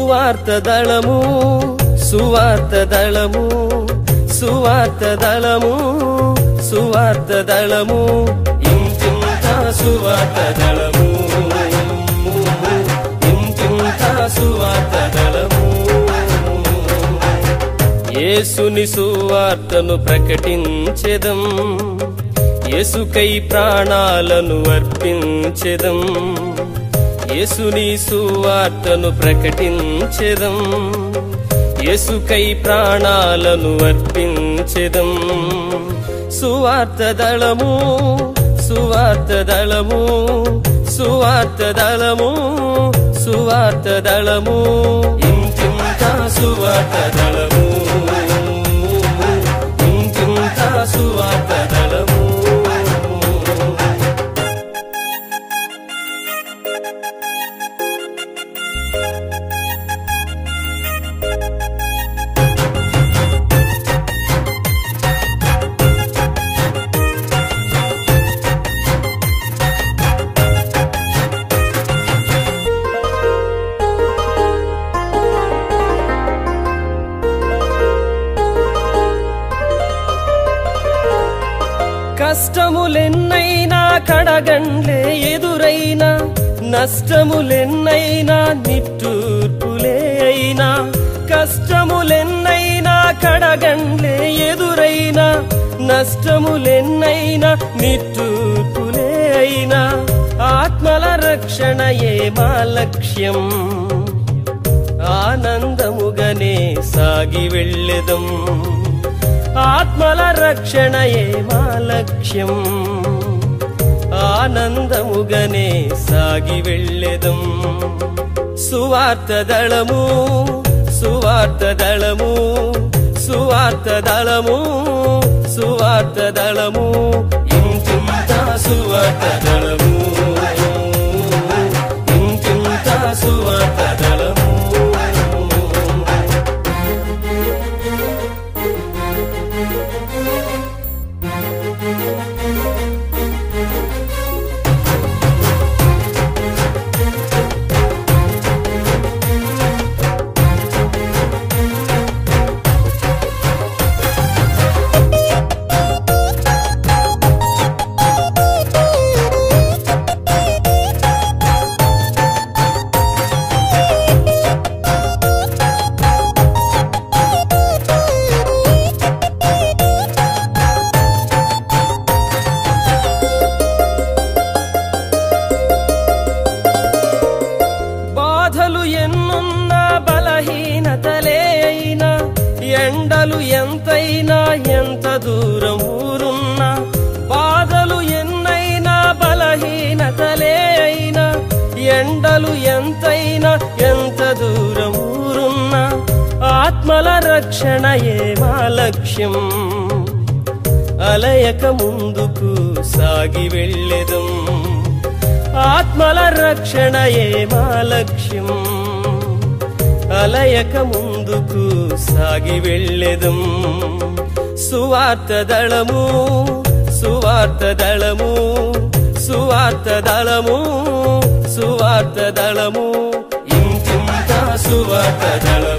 సువార్త దళము సువార్త దళము సువార్త దళము సువార్త దళము ఇంతింత సువార్త దళము ఇంతింత సువార్త దళము యేసుని సువార్తను ప్రకటించెదం యేసుకై ప్రాణాలను అర్పించెదం యేసుని సువార్తను ప్రకటించెదం యేసుకై ప్రాణాలను అర్పించెదం సువార్త దళము సువార్త దళము సువార్త దళము సువార్త దళము ఇంకింత సువార్త దళము ఇంకింత సువార్త దళము కష్టములెన్నైనా కడగండ్లే ఎదురైనా నష్టములెన్నైనా నిట్టూర్పులే అయినా కష్టములెన్నైనా కడగండ్లే ఎదురైనా నష్టములెన్నైనా నిట్టూర్పులే అయినా ఆత్మల రక్షణయే మా లక్ష్యం ఆనందముగనే సాగి వెళ్ళెదం ఆత్మల రక్షణయే మా లక్ష్యం ఆనందముగనే సాగి వెళ్ళెదం సువార్త దళము సువార్త దళము సువార్త దళము సువార్త దళము ఇంకింత సువార్త దళము ఇంకింత సువార్త దళము బాధలు ఎన్నున్నా బలహీనతలే అయినా ఎండలు ఎంతైనా ఎంత దూరం ఊరున్నా బాధలు ఎన్నైనా బలహీనతలే అయినా ఎండలు ఎంతైనా ఎంత దూరం ఊరున్నా ఆత్మల రక్షణయే మా లక్ష్యం అలయక ముందుకు సాగి వెళ్ళెదం ఆత్మల రక్షణయే మా లక్ష్యం అలయక ముందుకు సాగి వెళ్ళెదం సువార్త దళము సువార్త దళము సువార్త దళము సువార్త దళము ఇంకింత సువార్త దళము